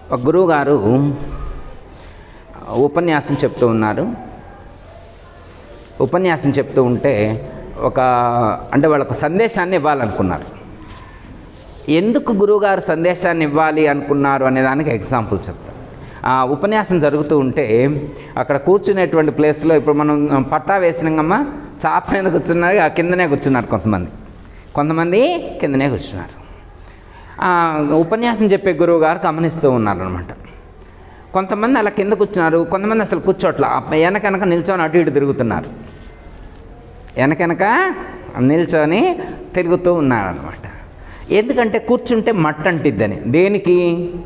ఒక గురువు గారు ఉపన్యాసం చెప్తూ ఉన్నారు ఉపన్యాసం చెప్తూ ఉంటే ఒక అంటే వాళ్ళకు సందేశాన్ని ఇవ్వాలనుకున్నారు ఎందుకు గురువుగారు సందేశాన్ని ఇవ్వాలి అనుకున్నారు అనే దానికి ఎగ్జాంపుల్ చెప్తారు ఆ ఉపన్యాసం జరుగుతూ ఉంటే అక్కడ కూర్చునేటువంటి ప్లేస్లో ఇప్పుడు మనం పట్టా వేసినామమ్మా చాప మీద కూర్చున్నారు ఆ కిందనే కూర్చున్నారు కొంతమంది కొంతమంది కిందనే కూర్చున్నారు ఆ ఉపన్యాసం చెప్పే గురువు గారు గమనిస్తూ ఉన్నారనమాట కొంతమంది అలా కింద కూర్చున్నారు కొంతమంది అసలు కూర్చోట్ల వెనకనక నిల్చొని అటు ఇటు తిరుగుతున్నారు వెనకనక నిల్చొని తిరుగుతూ ఉన్నారనమాట ఎందుకంటే కూర్చుంటే మట్ట అంటిద్దని దేనికి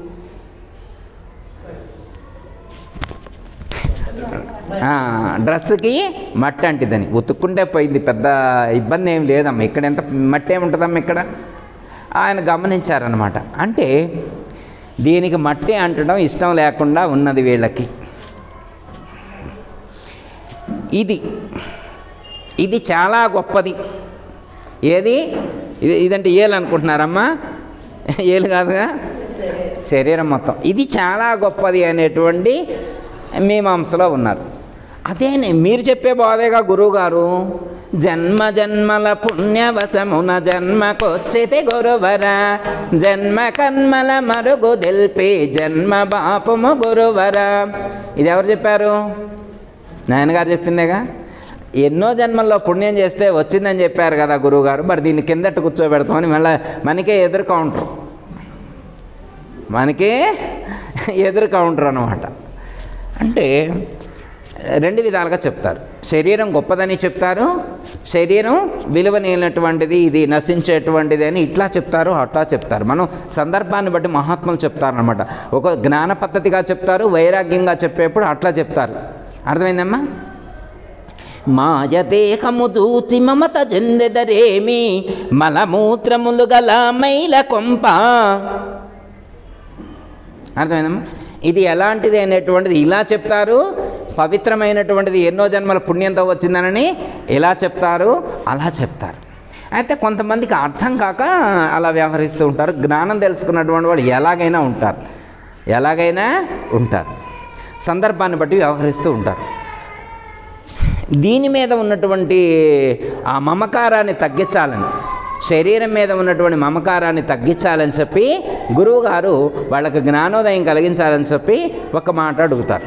ఆ, డ్రెస్సుకి మట్టి అంటిద్దని ఉతుక్కుంటే పోయింది పెద్ద ఇబ్బంది ఏం లేదమ్మా ఇక్కడ ఎంత మట్టి ఏముంటుందమ్మా ఇక్కడ ఆయన గమనించారనమాట అంటే దీనికి మట్టి అంటడం ఇష్టం లేకుండా ఉన్నది వీళ్ళకి ఇది ఇది చాలా గొప్పది ఏది ఇది ఇదంటే ఏలు అనుకుంటున్నారమ్మా ఏలు కాదుగా శరీరం మొత్తం ఇది చాలా గొప్పది అనేటువంటి మీమాంసలో ఉన్నారు అదేనే మీరు చెప్పే బోధేగా గురువుగారు జన్మ జన్మల పుణ్యవశమున జన్మకొచ్చితే గురువర జన్మ కన్మల మరుగు తెల్పి జన్మ బాపము గురువర ఇది ఎవరు చెప్పారు నాయనగారు చెప్పిందేగా ఎన్నో జన్మల్లో పుణ్యం చేస్తే వచ్చిందని చెప్పారు కదా గురువుగారు మరి దీన్ని కిందట కూర్చోబెడతామని మళ్ళీ మనకే ఎదురు కౌంటర్ మనకే ఎదురు కౌంటర్ అనమాట అంటే రెండు విధాలుగా చెప్తారు శరీరం గొప్పదని చెప్తారు శరీరం విలువనేనటువంటిది ఇది నశించేటువంటిది అని ఇట్లా చెప్తారు అట్లా చెప్తారు మనం సందర్భాన్ని బట్టి మహాత్ములు చెప్తారనమాట ఒక జ్ఞాన పద్ధతిగా చెప్తారు వైరాగ్యంగా చెప్పేప్పుడు అట్లా చెప్తారు అర్థమైందమ్మా మాయదేహము చూచి మమత చెందెదరేమి మలమూత్రములు గల మైల కొంప అర్థమైందమ్మా ఇది ఎలాంటిది అనేటువంటిది ఇలా చెప్తారు పవిత్రమైనటువంటిది ఎన్నో జన్మల పుణ్యంతో వచ్చిందనని ఇలా చెప్తారు అలా చెప్తారు అయితే కొంతమందికి అర్థం కాక అలా వ్యవహరిస్తూ ఉంటారు జ్ఞానం తెలుసుకున్నటువంటి వాళ్ళు ఎలాగైనా ఉంటారు ఎలాగైనా ఉంటారు సందర్భాన్ని బట్టి వ్యవహరిస్తూ ఉంటారు దీని మీద ఉన్నటువంటి ఆ మమకారాన్ని తగ్గించాలని శరీరం మీద ఉన్నటువంటి మమకారాన్ని తగ్గించాలని చెప్పి గురువుగారు వాళ్ళకి జ్ఞానోదయం కలిగించాలని చెప్పి ఒక మాట అడుగుతారు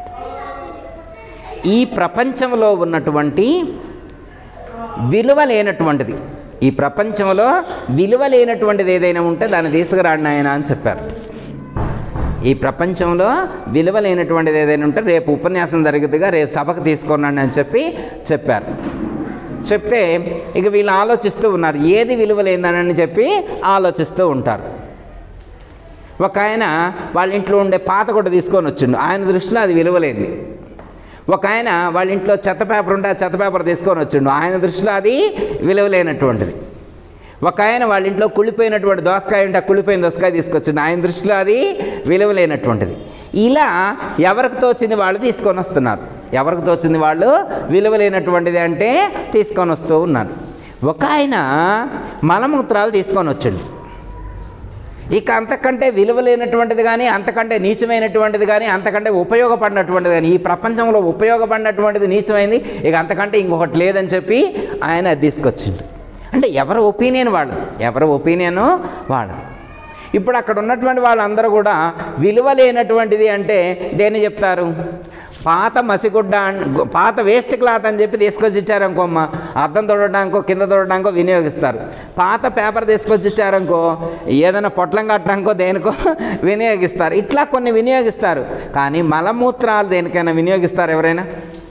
ఈ ప్రపంచంలో ఉన్నటువంటి విలువ లేనటువంటిది ఈ ప్రపంచంలో విలువ లేనటువంటిది ఏదైనా ఉంటే దాన్ని తీసుకురాండి ఆయన అని చెప్పారు ఈ ప్రపంచంలో విలువ లేనటువంటిది ఏదైనా ఉంటే రేపు ఉపన్యాసం జరుగుతుందిగా రేపు సభకు తీసుకున్నాను అని చెప్పి చెప్పారు చెప్తే ఇక వీళ్ళు ఆలోచిస్తూ ఉన్నారు ఏది విలువ లేదని చెప్పి ఆలోచిస్తూ ఉంటారు ఒక ఆయన వాళ్ళ ఇంట్లో ఉండే పాత కూడా తీసుకొని వచ్చిండు ఆయన దృష్టిలో అది విలువలేంది ఒక ఆయన వాళ్ళ ఇంట్లో చెత్త పేపర్ ఉంటే ఆ చెత్త పేపర్ తీసుకొని వచ్చిండు ఆయన దృష్టిలో అది విలువలేనటువంటిది ఒక ఆయన వాళ్ళ ఇంట్లో కుళ్ళిపోయినటువంటి దోసకాయ ఉంటే ఆ కుళ్ళిపోయిన దోసకాయ తీసుకొచ్చిండు ఆయన దృష్టిలో అది విలువలేనటువంటిది ఇలా ఎవరికి తోచింది వాళ్ళు తీసుకొని వస్తున్నారు ఎవరికి తోచింది వాళ్ళు విలువలేనటువంటిది అంటే తీసుకొని వస్తూ ఉన్నారు ఒక ఆయన మలమూత్రాలు తీసుకొని వచ్చిండు ఇక అంతకంటే విలువ లేనటువంటిది కానీ అంతకంటే నీచమైనటువంటిది కానీ అంతకంటే ఉపయోగపడినటువంటిది కానీ ఈ ప్రపంచంలో ఉపయోగపడినటువంటిది నీచమైంది ఇక అంతకంటే ఇంకొకటి లేదని చెప్పి ఆయన అది తీసుకొచ్చిండు అంటే ఎవరి ఒపీనియన్ వాళ్ళు ఎవరి ఒపీనియన్ వాళ్ళది ఇప్పుడు అక్కడ ఉన్నటువంటి వాళ్ళందరూ కూడా విలువ లేనటువంటిది అంటే దేన్ని చెప్తారు పాత మసిగుడ్డ అన్- పాత వేస్ట్ క్లాత్ అని చెప్పి తీసుకొచ్చి ఇచ్చారనుకోమ్మ అద్దం తొడడానికో కింద తొడడానికో వినియోగిస్తారు పాత పేపర్ తీసుకొచ్చి ఇచ్చారనుకో ఏదైనా పొట్లం కట్టడానికో దేనికో వినియోగిస్తారు ఇట్లా కొన్ని వినియోగిస్తారు కానీ మలమూత్రాలు దేనికైనా వినియోగిస్తారు ఎవరైనా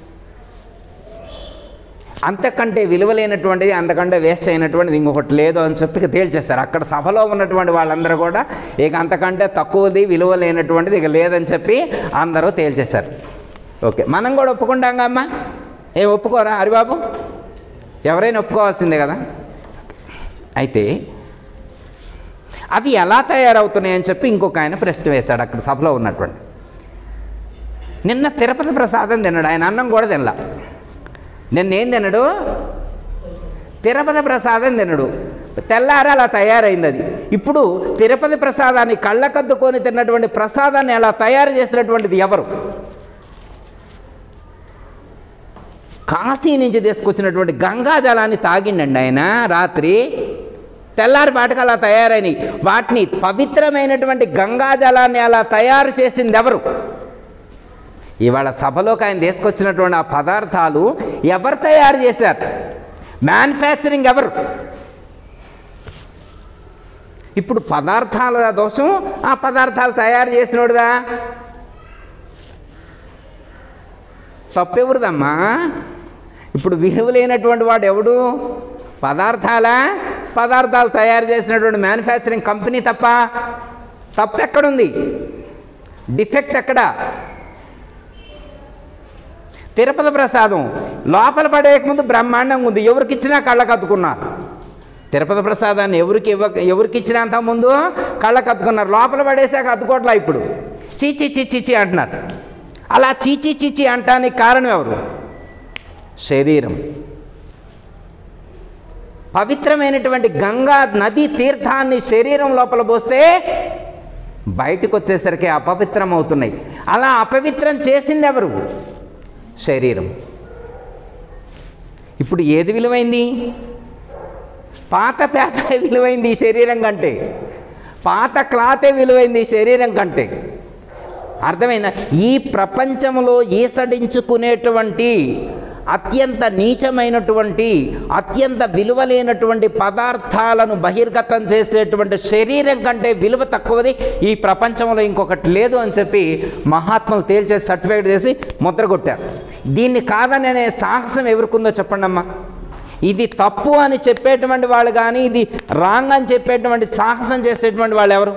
అంతకంటే విలువలేనటువంటిది అంతకంటే వేస్ట్ అయినటువంటిది ఇంకొకటి లేదు అని చెప్పి ఇక తేల్చేస్తారు అక్కడ సభలో ఉన్నటువంటి వాళ్ళందరూ కూడా ఇక అంతకంటే తక్కువది విలువ లేనటువంటిది ఇక లేదని చెప్పి అందరూ తేల్చేశారు ఓకే మనం కూడా ఒప్పుకుంటాం అమ్మా ఏ ఒప్పుకోరా హరిబాబు ఎవరైనా ఒప్పుకోవాల్సిందే కదా అయితే అవి ఎలా తయారవుతున్నాయని చెప్పి ఇంకొక ఆయన ప్రశ్న వేస్తాడు అక్కడ సభలో ఉన్నటువంటి నిన్న తిరుపతి ప్రసాదం తిన్నాడు ఆయన అన్నం కూడా తినలా నిన్నేం తినడు తిరుపతి ప్రసాదం తినడు తెల్లారి అలా తయారైంది అది ఇప్పుడు తిరుపతి ప్రసాదాన్ని కళ్ళకద్దుకొని తిన్నటువంటి ప్రసాదాన్ని అలా తయారు చేసినటువంటిది ఎవరు కాశీ నుంచి తీసుకొచ్చినటువంటి గంగా జలాన్ని తాగిండండి ఆయన రాత్రి తెల్లారి పాటకు అలా తయారైనవి వాటిని పవిత్రమైనటువంటి గంగా జలాన్ని అలా తయారు చేసింది ఎవరు ఇవాళ సభలోకి ఆయన తీసుకొచ్చినటువంటి ఆ పదార్థాలు ఎవరు తయారు చేశారు మ్యానుఫ్యాక్చరింగ్ ఎవరు ఇప్పుడు పదార్థాల దోషం ఆ పదార్థాలు తయారు చేసినోడుదా తప్పెవరిదమ్మా ఇప్పుడు విలువ లేనటువంటి వాడు ఎవడు పదార్థాల పదార్థాలు తయారు చేసినటువంటి మ్యానుఫ్యాక్చరింగ్ కంపెనీ తప్ప తప్పు ఎక్కడుంది డిఫెక్ట్ ఎక్కడ తిరుపతి ప్రసాదం లోపల పడేయకముందు బ్రహ్మాండంగా ఉంది ఎవరికి ఇచ్చినా కళ్ళకు అద్దుకున్నారు తిరుపతి ప్రసాదాన్ని ఎవరికి ఇవ్వ ఎవరికి ఇచ్చినంత ముందు కళ్ళకు అద్దుకున్నారు లోపల పడేసాక అద్దుకోవట్లా ఇప్పుడు చీచి చీచి అంటున్నారు అలా చీచి చీచి అంటానికి కారణం ఎవరు శరీరం పవిత్రమైనటువంటి గంగా నది తీర్థాన్ని శరీరం లోపల పోస్తే బయటకు వచ్చేసరికి అపవిత్రం అవుతున్నాయి అలా అపవిత్రం చేసింది ఎవరు శరీరం ఇప్పుడు ఏది విలువైంది పాత పేపరే విలువైంది ఈ శరీరం కంటే పాత క్లాతే విలువైంది ఈ శరీరం కంటే అర్థమైందా ఈ ప్రపంచంలో ఈసడించుకునేటువంటి అత్యంత నీచమైనటువంటి అత్యంత విలువలేనటువంటి పదార్థాలను బహిర్గతం చేసేటువంటి శరీరం కంటే విలువ తక్కువది ఈ ప్రపంచంలో ఇంకొకటి లేదు అని చెప్పి మహాత్ములు తేల్చేసి సర్టిఫికేట్ చేసి ముద్ర కొట్టారు దీన్ని కాదని అనే సాహసం ఎవరికుందో చెప్పండి అమ్మా ఇది తప్పు అని చెప్పేటువంటి వాళ్ళు కానీ ఇది రాంగ్ అని చెప్పేటువంటి సాహసం చేసేటువంటి వాళ్ళు ఎవరు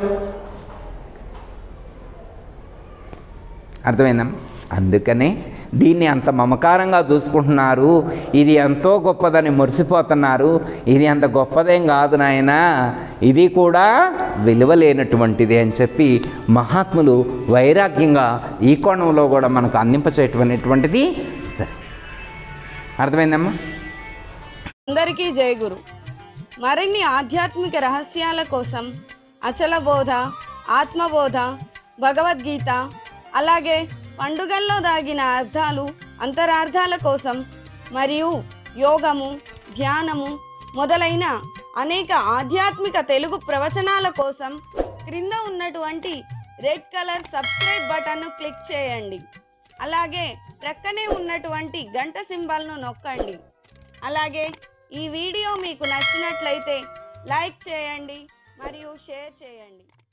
అర్థమైందమ్మా అందుకనే దీన్ని అంత మమకారంగా చూసుకుంటున్నారు ఇది ఎంతో గొప్పదని మురిసిపోతున్నారు ఇది అంత గొప్పదేం కాదు నాయన ఇది కూడా విలువ లేనటువంటిది అని చెప్పి మహాత్ములు వైరాగ్యంగా ఈ కోణంలో కూడా మనకు అందింపచేయటువంటిది సరే అర్థమైందమ్మా అందరికీ జయ గురు మరిన్ని ఆధ్యాత్మిక రహస్యాల కోసం అచల బోధ ఆత్మబోధ భగవద్గీత అలాగే పండుగల్లో దాగిన అర్థాలు అంతరార్థాల కోసం మరియు యోగము ధ్యానము మొదలైన అనేక ఆధ్యాత్మిక తెలుగు ప్రవచనాల కోసం క్రింద ఉన్నటువంటి రెడ్ కలర్ సబ్స్క్రైబ్ బటన్ను క్లిక్ చేయండి అలాగే ప్రక్కనే ఉన్నటువంటి గంట సింబల్ను నొక్కండి అలాగే ఈ వీడియో మీకు నచ్చినట్లయితే లైక్ చేయండి మరియు షేర్ చేయండి